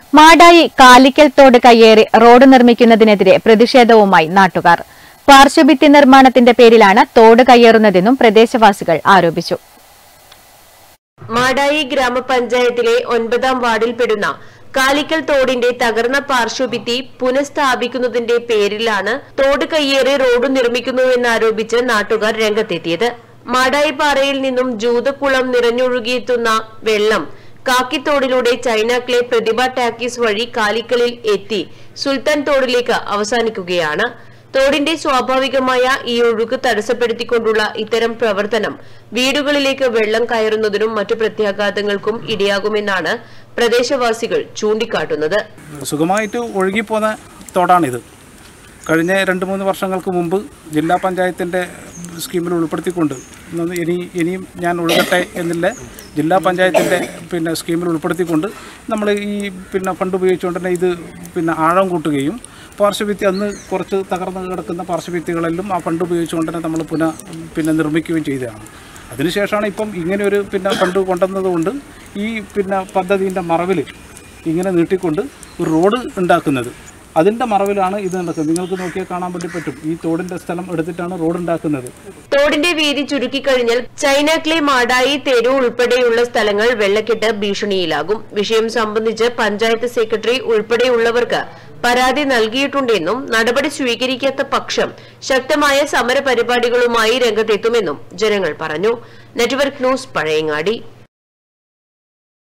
മാടായി കാലിക്കൽ തോട് കയ്യേറി റോഡ് നിർമ്മിക്കുന്നതിനെതിരെ പ്രതിഷേധവുമായി നാട്ടുകാർ പാർശ്വഭിത്തി നിർമ്മാണത്തിന്റെ പേരിലാണ് തോട് കയ്യേറുന്നതെന്നും പ്രദേശവാസികൾ ആരോപിച്ചു മാടായി ഗ്രാമപഞ്ചായത്തിലെ ഒൻപതാം വാർഡിൽപ്പെടുന്ന കാലിക്കൽ തോടിന്റെ തകർന്ന പാർശ്വഭിത്തി പുനഃസ്ഥാപിക്കുന്നതിന്റെ പേരിലാണ് തോട് കയ്യേറി റോഡ് നിർമ്മിക്കുന്നുവെന്നാരോപിച്ച് നാട്ടുകാർ രംഗത്തെത്തിയത് മാടായി പാറയിൽ നിന്നും ജൂതക്കുളം നിറഞ്ഞൊഴുകിയെത്തുന്ന വെള്ളം കാക്കിത്തോടിലൂടെ ചൈനാക്ലെ പ്രതിഭ ടാക്കീസ് വഴി കാലിക്കലിൽ എത്തി സുൽത്താൻ തോടിലേക്ക് അവസാനിക്കുകയാണ് തോടിന്റെ സ്വാഭാവികമായ ഈ ഒഴുക്ക് തടസ്സപ്പെടുത്തിക്കൊണ്ടുള്ള ഇത്തരം പ്രവർത്തനം വീടുകളിലേക്ക് വെള്ളം കയറുന്നതിനും മറ്റു പ്രത്യാഘാതങ്ങൾക്കും ഇടയാകുമെന്നാണ് പ്രദേശവാസികൾ ചൂണ്ടിക്കാട്ടുന്നത് സുഖമായിട്ട് ഒഴുകിപ്പോന്ന തോടാണിത് കഴിഞ്ഞ രണ്ട് മൂന്ന് വർഷങ്ങൾക്ക് മുമ്പ് ജില്ലാ പഞ്ചായത്തിൻ്റെ സ്കീമിൽ ഉൾപ്പെടുത്തിക്കൊണ്ട് ഇന്ന് ഇനി ഇനിയും ഞാൻ ഒഴുകട്ടെ എന്നില്ല ജില്ലാ പഞ്ചായത്തിൻ്റെ പിന്നെ സ്കീമിൽ ഉൾപ്പെടുത്തിക്കൊണ്ട് നമ്മൾ ഈ പിന്നെ ഫണ്ട് ഉപയോഗിച്ചുകൊണ്ട് തന്നെ ഇത് പിന്നെ ആഴം കൂട്ടുകയും പാർശ്വഭിത്തി അന്ന് കുറച്ച് തകർന്ന് കിടക്കുന്ന പാർശ്വഭിത്തികളെല്ലാം ആ ഫണ്ട് ഉപയോഗിച്ചുകൊണ്ട് തന്നെ നമ്മൾ പുനഃ പിന്നെ നിർമ്മിക്കുകയും ചെയ്തതാണ് അതിനുശേഷമാണ് ഇപ്പം ഇങ്ങനെ ഒരു പിന്നെ ഫണ്ട് കൊണ്ടുവന്നതുകൊണ്ട് ഈ പിന്നെ പദ്ധതിൻ്റെ മറവിൽ ഇങ്ങനെ നീട്ടിക്കൊണ്ട് ഒരു റോഡ് ഉണ്ടാക്കുന്നത് അതിൻ്റെ മറവിലാണ് ഇത് നടക്കുന്നത് നിങ്ങൾക്ക് നോക്കിയാൽ കാണാൻ വേണ്ടി പറ്റും ഈ തോടിൻ്റെ സ്ഥലം എടുത്തിട്ടാണ് റോഡ് ഉണ്ടാക്കുന്നത് തോടിന്റെ വീതി ചുരുക്കിക്കഴിഞ്ഞാൽ ചൈനാക്ലെ മാടായി തെരു ഉൾപ്പെടെയുള്ള സ്ഥലങ്ങൾ വെള്ളക്കെട്ട് ഭീഷണിയിലാകും വിഷയം സംബന്ധിച്ച് പഞ്ചായത്ത് സെക്രട്ടറി ഉൾപ്പെടെയുള്ളവർക്ക് പരാതി നൽകിയിട്ടുണ്ടെന്നും നടപടി സ്വീകരിക്കാത്ത പക്ഷം ശക്തമായ സമര പരിപാടികളുമായി രംഗത്തെത്തുമെന്നും ജനങ്ങൾ പറഞ്ഞു നെറ്റ്വർക്ക് ന്യൂസ് പഴയങ്ങാടി